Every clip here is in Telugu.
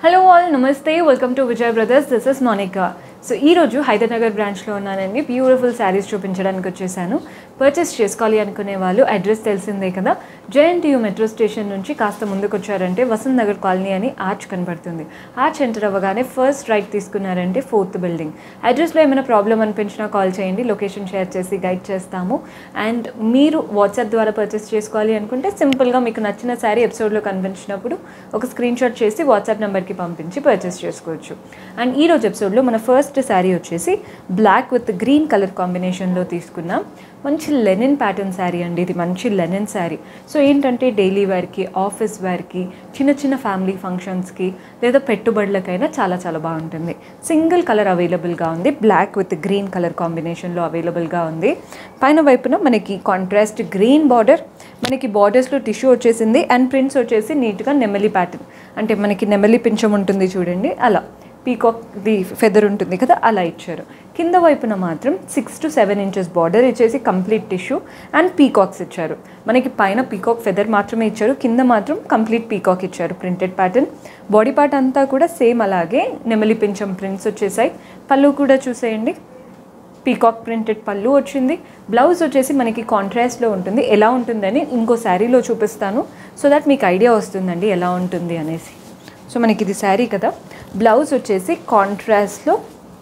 హలో ఆల్ నమస్తే welcome to Vijay brothers this is Monica so ఈరోజు హైదర్నగర్ బ్రాంచ్లో ఉన్నానండి బ్యూటిఫుల్ శారీస్ చూపించడానికి వచ్చేసాను పర్చేస్ చేసుకోవాలి అనుకునే వాళ్ళు అడ్రస్ తెలిసిందే కదా జేఎన్టీయూ మెట్రో స్టేషన్ నుంచి కాస్త ముందుకు వచ్చారంటే వసంత్ నగర్ కాలనీ అని ఆర్చ్ కనబడుతుంది ఆర్చ్ ఎంటర్ అవ్వగానే ఫస్ట్ రైట్ తీసుకున్నారంటే ఫోర్త్ బిల్డింగ్ అడ్రస్లో ఏమైనా ప్రాబ్లం అనిపించినా కాల్ చేయండి లొకేషన్ షేర్ చేసి గైడ్ చేస్తాము అండ్ మీరు వాట్సాప్ ద్వారా పర్చేస్ చేసుకోవాలి అనుకుంటే సింపుల్గా మీకు నచ్చిన శారీ ఎపిసోడ్లో కనిపించినప్పుడు ఒక స్క్రీన్ షాట్ చేసి వాట్సాప్ నెంబర్కి పంపించి పర్చేస్ చేసుకోవచ్చు అండ్ ఈ రోజు ఎపిసోడ్లో మన ఫస్ట్ శారీ వచ్చేసి బ్లాక్ విత్ గ్రీన్ కలర్ కాంబినేషన్లో తీసుకున్నాం మంచి లెనిన్ ప్యాటర్న్ శారీ అండి ఇది మంచి లెనిన్ శారీ సో ఏంటంటే డైలీ వేర్కి ఆఫీస్ వేర్కి చిన్న చిన్న ఫ్యామిలీ ఫంక్షన్స్కి లేదా పెట్టుబడులకైనా చాలా చాలా బాగుంటుంది సింగిల్ కలర్ అవైలబుల్గా ఉంది బ్లాక్ విత్ గ్రీన్ కలర్ కాంబినేషన్లో అవైలబుల్గా ఉంది పైన వైపున మనకి కాంట్రాస్ట్ గ్రీన్ బార్డర్ మనకి బార్డర్స్లో టిష్యూ వచ్చేసింది అండ్ ప్రింట్స్ వచ్చేసి నీట్గా నెమలి ప్యాటర్న్ అంటే మనకి నెమలి పించం ఉంటుంది చూడండి అలా పీకాక్ ది ఫెదర్ ఉంటుంది కదా అలా ఇచ్చారు కింద వైపున మాత్రం six to seven inches border ఇచ్చేసి కంప్లీట్ టిష్యూ అండ్ పీకాక్స్ ఇచ్చారు మనకి పైన పీకాక్ ఫెదర్ మాత్రమే ఇచ్చారు కింద మాత్రం కంప్లీట్ పీకాక్ ఇచ్చారు ప్రింటెడ్ ప్యాటర్న్ బాడీ పార్ట్ అంతా కూడా సేమ్ అలాగే నెమలి పించం ప్రింట్స్ వచ్చేసాయి పళ్ళు కూడా చూసేయండి పీకాక్ ప్రింటెడ్ పళ్ళు వచ్చింది బ్లౌజ్ వచ్చేసి మనకి కాంట్రాస్ట్లో ఉంటుంది ఎలా ఉంటుందని ఇంకో శారీలో చూపిస్తాను సో దట్ మీకు ఐడియా వస్తుందండి ఎలా ఉంటుంది అనేసి సో మనకి ఇది శారీ కదా బ్లౌజ్ వచ్చేసి కాంట్రాస్ట్లో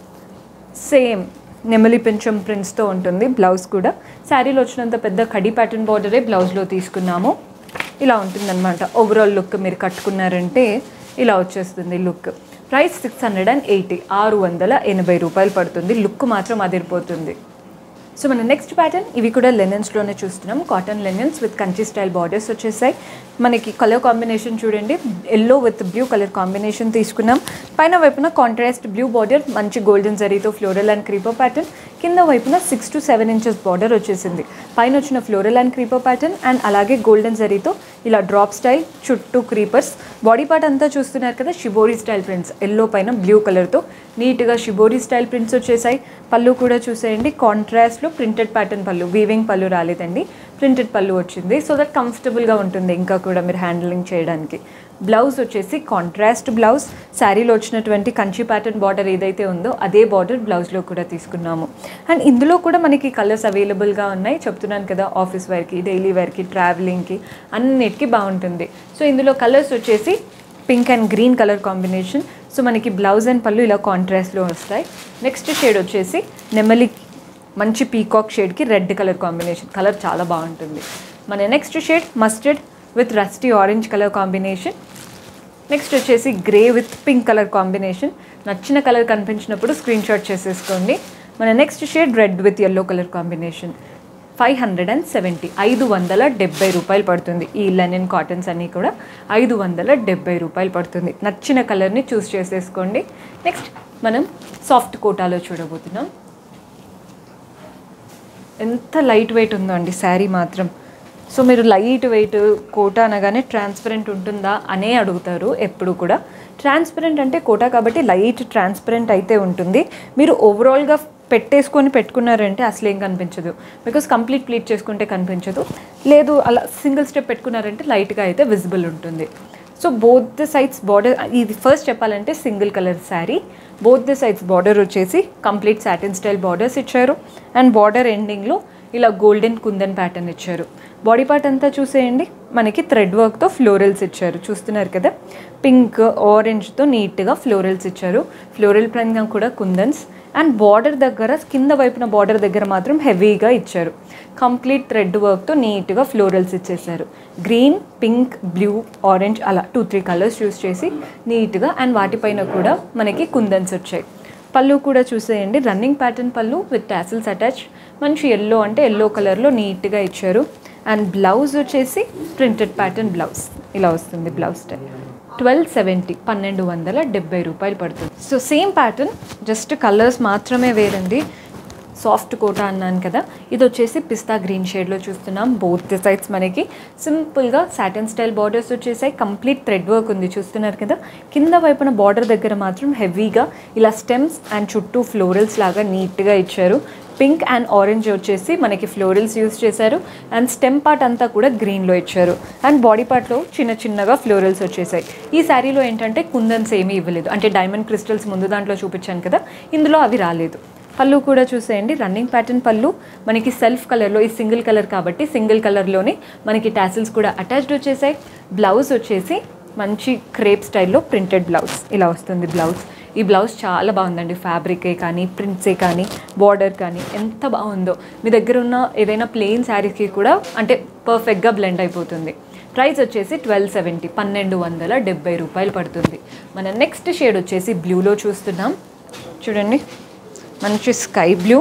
సేమ్ నెమలి పెంచం ప్రింట్స్తో ఉంటుంది బ్లౌజ్ కూడా శారీలో వచ్చినంత పెద్ద కడి ప్యాటర్న్ బార్డరే బ్లౌజ్లో తీసుకున్నాము ఇలా ఉంటుందన్నమాట ఓవరాల్ లుక్ మీరు కట్టుకున్నారంటే ఇలా వచ్చేస్తుంది look price six hundred and eighty ఆరు వందల ఎనభై రూపాయలు పడుతుంది లుక్ మాత్రం అదిరిపోతుంది సో మన నెక్స్ట్ ప్యాటర్న్ ఇవి కూడా లెనెన్స్లోనే చూస్తున్నాం cotton linens with Kanchi style borders వచ్చేసాయి మనకి కలర్ కాంబినేషన్ చూడండి yellow with blue colour combination తీసుకున్నాం పైన వైపున కాంట్రాస్ట్ బ్లూ బార్డర్ మంచి గోల్డెన్ జరీతో ఫ్లోరల్ అండ్ క్రీపర్ ప్యాటర్న్ కింద వైపున six to seven inches border వచ్చేసింది పైన వచ్చిన floral and creeper pattern and అలాగే గోల్డెన్ జరీతో ఇలా డ్రాప్ స్టైల్ చుట్టూ క్రీపర్స్ బాడీ పార్ట్ అంతా చూస్తున్నారు కదా షిబోరీ స్టైల్ ప్రింట్స్ ఎల్లో పైన బ్లూ కలర్తో నీట్గా షిబోరీ స్టైల్ ప్రింట్స్ వచ్చేసాయి పళ్ళు కూడా చూసేయండి కాంట్రాస్ట్లో ప్రింటెడ్ ప్యాటర్న్ పళ్ళు వీవింగ్ పళ్ళు రాలేదండి ప్రింటెడ్ పళ్ళు వచ్చింది సో దట్ కంఫర్టబుల్గా ఉంటుంది ఇంకా కూడా మీరు హ్యాండ్లింగ్ చేయడానికి బ్లౌజ్ వచ్చేసి కాంట్రాస్ట్ బ్లౌజ్ శారీలో వచ్చినటువంటి కంచి ప్యాటర్న్ బార్డర్ ఏదైతే ఉందో అదే బార్డర్ బ్లౌజ్లో కూడా తీసుకున్నాము అండ్ ఇందులో కూడా మనకి కలర్స్ అవైలబుల్గా ఉన్నాయి చెప్తున్నాను కదా ఆఫీస్ వేర్కి డైలీ వేర్కి ట్రావెలింగ్కి అన్నిటికీ బాగుంటుంది సో ఇందులో కలర్స్ వచ్చేసి pink and green colour combination so మనకి బ్లౌజ్ అండ్ పళ్ళు ఇలా కాంట్రాస్ట్లో వస్తాయి నెక్స్ట్ షేడ్ వచ్చేసి నెమలి మంచి పీకాక్ షేడ్కి రెడ్ కలర్ కాంబినేషన్ కలర్ చాలా బాగుంటుంది మన next shade mustard with rusty orange colour combination next వచ్చేసి grey with pink colour combination నచ్చిన కలర్ కనిపించినప్పుడు స్క్రీన్ షాట్ చేసేసుకోండి మన next shade red with yellow colour combination five hundred and seventy ఐదు వందల డెబ్బై రూపాయలు పడుతుంది ఈ లెనిన్ కాటన్స్ అన్నీ కూడా ఐదు వందల డెబ్బై రూపాయలు పడుతుంది నచ్చిన కలర్ని చూస్ చేసేసుకోండి నెక్స్ట్ మనం సాఫ్ట్ కోటాలో చూడబోతున్నాం ఎంత లైట్ వెయిట్ ఉందో అండి శారీ మాత్రం సో మీరు లైట్ వెయిట్ కోటా అనగానే ట్రాన్స్పరెంట్ ఉంటుందా అనే అడుగుతారు ఎప్పుడు కూడా ట్రాన్స్పరెంట్ అంటే కోటా కాబట్టి లైట్ ట్రాన్స్పరెంట్ అయితే ఉంటుంది మీరు ఓవరాల్గా పెట్టేసుకొని పెట్టుకున్నారంటే అసలు ఏం కనిపించదు బికాస్ కంప్లీట్ ప్లీట్ చేసుకుంటే కనిపించదు లేదు అలా సింగిల్ స్టెప్ పెట్టుకున్నారంటే లైట్గా అయితే విజిబుల్ ఉంటుంది so both the sides border ఇది ఫస్ట్ చెప్పాలంటే single colour sari both the sides border వచ్చేసి కంప్లీట్ సాటిన్ స్టైల్ బార్డర్స్ ఇచ్చారు అండ్ బార్డర్ ఎండింగ్లో ఇలా గోల్డెన్ కుందన్ ప్యాటర్న్ ఇచ్చారు బాడీ పార్ట్ అంతా చూసేయండి మనకి థ్రెడ్ వర్క్తో ఫ్లోరల్స్ ఇచ్చారు చూస్తున్నారు కదా పింక్ ఆరెంజ్తో నీట్గా ఫ్లోరల్స్ ఇచ్చారు ఫ్లోరల్ పైన కూడా కుందన్స్ అండ్ బార్డర్ దగ్గర కింద వైపున బార్డర్ దగ్గర మాత్రం హెవీగా ఇచ్చారు కంప్లీట్ థ్రెడ్ వర్క్తో నీట్గా ఫ్లోరల్స్ ఇచ్చేసారు గ్రీన్ పింక్ బ్లూ ఆరెంజ్ అలా టూ త్రీ కలర్స్ చూస్ చేసి నీట్గా అండ్ వాటిపైన కూడా మనకి కుందన్స్ వచ్చాయి పళ్ళు కూడా చూసేయండి రన్నింగ్ ప్యాటర్న్ పళ్ళు విత్ టాసిల్స్ అటాచ్ మంచి ఎల్లో అంటే ఎల్లో కలర్లో నీట్గా ఇచ్చారు అండ్ బ్లౌజ్ వచ్చేసి ప్రింటెడ్ ప్యాటర్న్ బ్లౌజ్ ఇలా వస్తుంది బ్లౌజ్ స్టైల్ ట్వెల్వ్ సెవెంటీ పన్నెండు వందల డెబ్బై రూపాయలు పడుతుంది so same pattern just colours మాత్రమే వేరండి సాఫ్ట్ కోటా అన్నాను కదా ఇది వచ్చేసి పిస్తా గ్రీన్ షేడ్లో చూస్తున్నాం బోత్ ది సైడ్స్ మనకి సింపుల్గా సాటిన్ స్టైల్ బార్డర్స్ వచ్చేసాయి కంప్లీట్ థ్రెడ్ వర్క్ ఉంది చూస్తున్నారు కదా కింద వైపున బార్డర్ దగ్గర మాత్రం హెవీగా ఇలా స్టెమ్స్ అండ్ చుట్టూ ఫ్లోరల్స్ లాగా నీట్గా ఇచ్చారు పింక్ అండ్ ఆరెంజ్ వచ్చేసి మనకి ఫ్లోరల్స్ యూస్ చేశారు అండ్ స్టెమ్ పార్ట్ అంతా కూడా గ్రీన్లో ఇచ్చారు అండ్ బాడీ పార్ట్లో చిన్న చిన్నగా ఫ్లోరల్స్ వచ్చేసాయి ఈ శారీలో ఏంటంటే కుందన్స్ ఏమీ ఇవ్వలేదు అంటే డైమండ్ క్రిస్టల్స్ ముందు దాంట్లో చూపించాను కదా ఇందులో అవి రాలేదు పళ్ళు కూడా చూసేయండి రన్నింగ్ ప్యాటర్న్ పళ్ళు మనకి సెల్ఫ్ కలర్లో ఈ సింగిల్ కలర్ కాబట్టి సింగిల్ కలర్లోనే మనకి టాసిల్స్ కూడా అటాచ్డ్ వచ్చేసాయి బ్లౌజ్ వచ్చేసి మంచి క్రేప్ స్టైల్లో ప్రింటెడ్ బ్లౌజ్ ఇలా వస్తుంది బ్లౌజ్ ఈ బ్లౌజ్ చాలా బాగుందండి ఫ్యాబ్రికే కానీ ప్రింట్సే కానీ బార్డర్ కానీ ఎంత బాగుందో మీ దగ్గర ఉన్న ఏదైనా ప్లెయిన్ శారీస్కి కూడా అంటే పర్ఫెక్ట్గా బ్లెండ్ అయిపోతుంది ప్రైస్ వచ్చేసి ట్వెల్వ్ సెవెంటీ పన్నెండు వందల డెబ్బై రూపాయలు పడుతుంది మన నెక్స్ట్ షేడ్ వచ్చేసి బ్లూలో చూస్తున్నాం చూడండి మంచి స్కై బ్లూ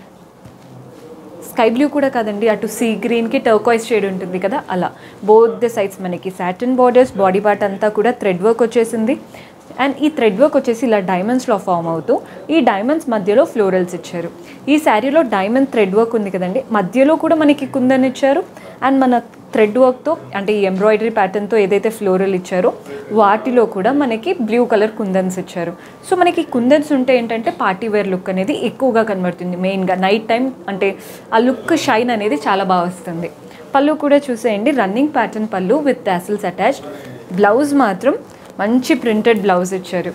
స్కై బ్లూ కూడా కాదండి అటు సీ గ్రీన్కి టర్కాయిస్ షేడ్ ఉంటుంది కదా అలా బోత్ ద సైడ్స్ మనకి సాటిన్ బార్డర్స్ బాడీ పార్ట్ అంతా కూడా థ్రెడ్ వర్క్ వచ్చేసింది అండ్ ఈ థ్రెడ్ వర్క్ వచ్చేసి ఇలా డైమండ్స్లో ఫామ్ అవుతూ ఈ డైమండ్స్ మధ్యలో ఫ్లోరల్స్ ఇచ్చారు ఈ శారీలో డైమండ్ థ్రెడ్ వర్క్ ఉంది కదండి మధ్యలో కూడా మనకి కుందన్ ఇచ్చారు అండ్ మన థ్రెడ్ వర్క్తో అంటే ఈ ఎంబ్రాయిడరీ ప్యాటర్న్తో ఏదైతే ఫ్లోరల్ ఇచ్చారో వాటిలో కూడా మనకి బ్లూ కలర్ కుందన్స్ ఇచ్చారు సో మనకి కుందన్స్ ఉంటే ఏంటంటే పార్టీ వేర్ లుక్ అనేది ఎక్కువగా కనబడుతుంది మెయిన్గా నైట్ టైం అంటే ఆ లుక్ షైన్ అనేది చాలా బాగా వస్తుంది పళ్ళు కూడా చూసేయండి రన్నింగ్ ప్యాటర్న్ పళ్ళు విత్ టాసిల్స్ అటాచ్డ్ బ్లౌజ్ మాత్రం మంచి ప్రింటెడ్ బ్లౌజ్ ఇచ్చారు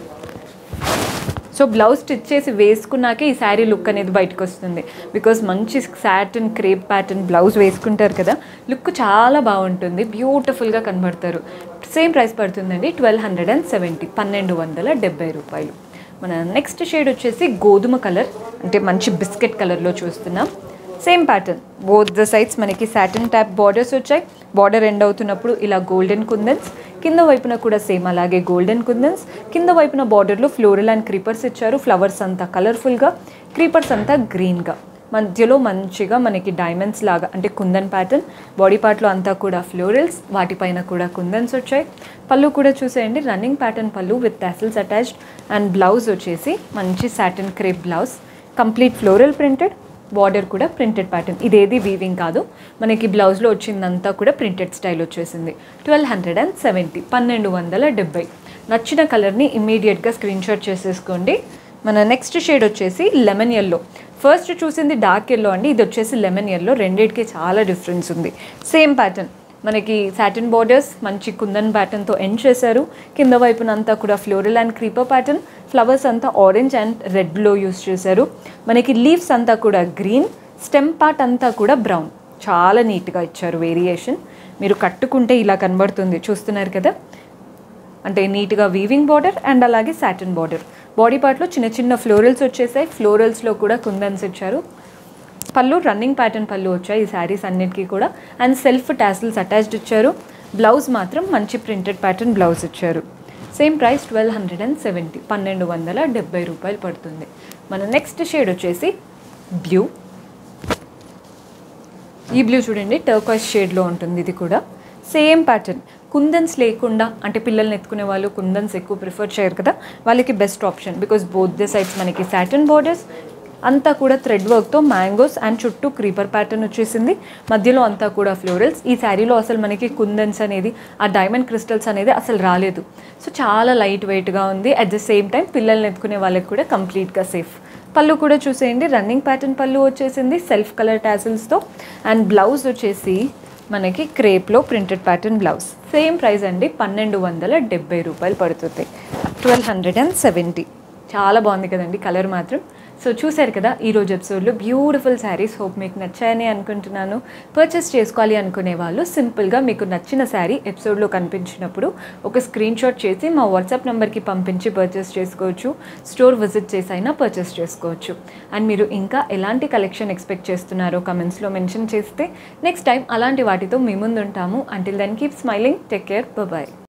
సో బ్లౌజ్ స్టిచ్ చేసి వేసుకున్నాకే ఈ శారీ లుక్ అనేది బయటకు వస్తుంది బికాజ్ మంచి సాటిన్ క్రేప్ ప్యాటర్న్ బ్లౌజ్ వేసుకుంటారు కదా లుక్ చాలా బాగుంటుంది బ్యూటిఫుల్గా కనబడతారు సేమ్ ప్రైస్ పడుతుందండి ట్వెల్వ్ హండ్రెడ్ అండ్ సెవెంటీ పన్నెండు వందల డెబ్బై రూపాయలు మన నెక్స్ట్ షేడ్ వచ్చేసి గోధుమ కలర్ అంటే మంచి బిస్కెట్ కలర్లో చూస్తున్నాం same pattern both the sides మనకి సాటిన్ టైప్ బార్డర్స్ వచ్చాయి బార్డర్ ఎండ్ అవుతున్నప్పుడు ఇలా గోల్డెన్ కుందన్స్ కింద వైపున కూడా సేమ్ అలాగే గోల్డెన్ కుందన్స్ కింద వైపున బార్డర్లో ఫ్లోరల్ అండ్ క్రీపర్స్ ఇచ్చారు ఫ్లవర్స్ అంతా కలర్ఫుల్గా క్రీపర్స్ అంతా గ్రీన్గా మధ్యలో మంచిగా మనకి డైమండ్స్ లాగా అంటే కుందన్ ప్యాటర్న్ బాడీ పార్ట్లో అంతా కూడా ఫ్లోరల్స్ వాటిపైన కూడా కుందన్స్ వచ్చాయి పళ్ళు కూడా చూసేయండి రన్నింగ్ ప్యాటర్న్ పళ్ళు with tassels attached and blouse వచ్చేసి మంచి satin crepe blouse complete floral printed border కూడా ప్రింటెడ్ ప్యాటర్న్ ఇదేది వీవింగ్ కాదు మనకి బ్లౌజ్లో వచ్చిందంతా కూడా ప్రింటెడ్ స్టైల్ వచ్చేసింది ట్వెల్వ్ హండ్రెడ్ అండ్ సెవెంటీ పన్నెండు వందల డెబ్బై నచ్చిన కలర్ని ఇమ్మీడియట్గా స్క్రీన్ షాట్ చేసేసుకోండి మన నెక్స్ట్ షేడ్ వచ్చేసి లెమన్ ఎల్లో ఫస్ట్ చూసింది డార్క్ ఎల్లో అండి ఇది వచ్చేసి లెమన్ ఎల్లో రెండింటికి చాలా డిఫరెన్స్ ఉంది సేమ్ ప్యాటర్న్ మనకి సాటిన్ బార్డర్స్ మంచి కుందన్ ప్యాటర్న్తో ఎండ్ చేశారు కింద వైపున అంతా కూడా floral and creeper pattern flowers అంతా ఆరెంజ్ అండ్ రెడ్లో యూస్ చేశారు మనకి లీవ్స్ అంతా కూడా గ్రీన్ స్టెమ్ పార్ట్ అంతా కూడా బ్రౌన్ చాలా నీట్గా ఇచ్చారు వేరియేషన్ మీరు కట్టుకుంటే ఇలా కనబడుతుంది చూస్తున్నారు కదా అంటే నీట్గా వీవింగ్ బార్డర్ అండ్ అలాగే సాటిన్ బార్డర్ బాడీ పార్ట్లో చిన్న చిన్న ఫ్లోరల్స్ వచ్చేసాయి ఫ్లోరల్స్లో కూడా కుందన్స్ ఇచ్చారు పళ్ళు రన్నింగ్ ప్యాటర్న్ పళ్ళు వచ్చాయి ఈ శారీస్ అన్నిటికీ కూడా అండ్ సెల్ఫ్ టాసిల్స్ అటాచ్డ్ ఇచ్చారు బ్లౌజ్ మాత్రం మంచి ప్రింటెడ్ ప్యాటర్న్ బ్లౌజ్ ఇచ్చారు same price twelve hundred and seventy పన్నెండు వందల డెబ్బై రూపాయలు పడుతుంది మన నెక్స్ట్ షేడ్ వచ్చేసి బ్లూ ఈ బ్లూ చూడండి టర్కాయిస్ షేడ్లో ఉంటుంది ఇది కూడా సేమ్ ప్యాటర్న్ కుందన్స్ లేకుండా అంటే పిల్లల్ని ఎత్తుకునే వాళ్ళు కుందన్స్ ఎక్కువ ప్రిఫర్ చేయరు కదా వాళ్ళకి best option because both the sides మనకి సాటన్ బోర్డర్స్ అంతా కూడా థ్రెడ్ వర్క్తో మ్యాంగోస్ అండ్ చుట్టూ క్రీపర్ ప్యాటర్న్ వచ్చేసింది మధ్యలో అంతా కూడా ఫ్లోరల్స్ ఈ శారీలో అసలు మనకి కుందన్స్ అనేది ఆ డైమండ్ క్రిస్టల్స్ అనేది అసలు రాలేదు సో చాలా లైట్ వెయిట్గా ఉంది అట్ ద సేమ్ టైం పిల్లల్ని ఎత్తుకునే వాళ్ళకి కూడా కంప్లీట్గా సేఫ్ పళ్ళు కూడా చూసేయండి రన్నింగ్ ప్యాటర్న్ పళ్ళు వచ్చేసింది సెల్ఫ్ కలర్ టాసిల్స్తో అండ్ బ్లౌజ్ వచ్చేసి మనకి క్రేప్లో printed pattern blouse same price అండి పన్నెండు వందల డెబ్బై రూపాయలు పడుతుంది ట్వెల్వ్ హండ్రెడ్ అండ్ సెవెంటీ చాలా బాగుంది కదండి కలర్ మాత్రం సో చూశారు కదా ఈరోజు ఎపిసోడ్లో బ్యూటిఫుల్ శారీస్ హోప్ మీకు నచ్చాయని అనుకుంటున్నాను పర్చేస్ చేసుకోవాలి అనుకునే వాళ్ళు సింపుల్గా మీకు నచ్చిన శారీ ఎపిసోడ్లో కనిపించినప్పుడు ఒక స్క్రీన్ షాట్ చేసి మా వాట్సాప్ నెంబర్కి పంపించి పర్చేస్ చేసుకోవచ్చు స్టోర్ విజిట్ చేసి అయినా పర్చేస్ చేసుకోవచ్చు అండ్ మీరు ఇంకా ఎలాంటి కలెక్షన్ ఎక్స్పెక్ట్ చేస్తున్నారో కమెంట్స్లో మెన్షన్ చేస్తే నెక్స్ట్ టైం అలాంటి వాటితో మీ ముందు ఉంటాము until then keep smiling take care bye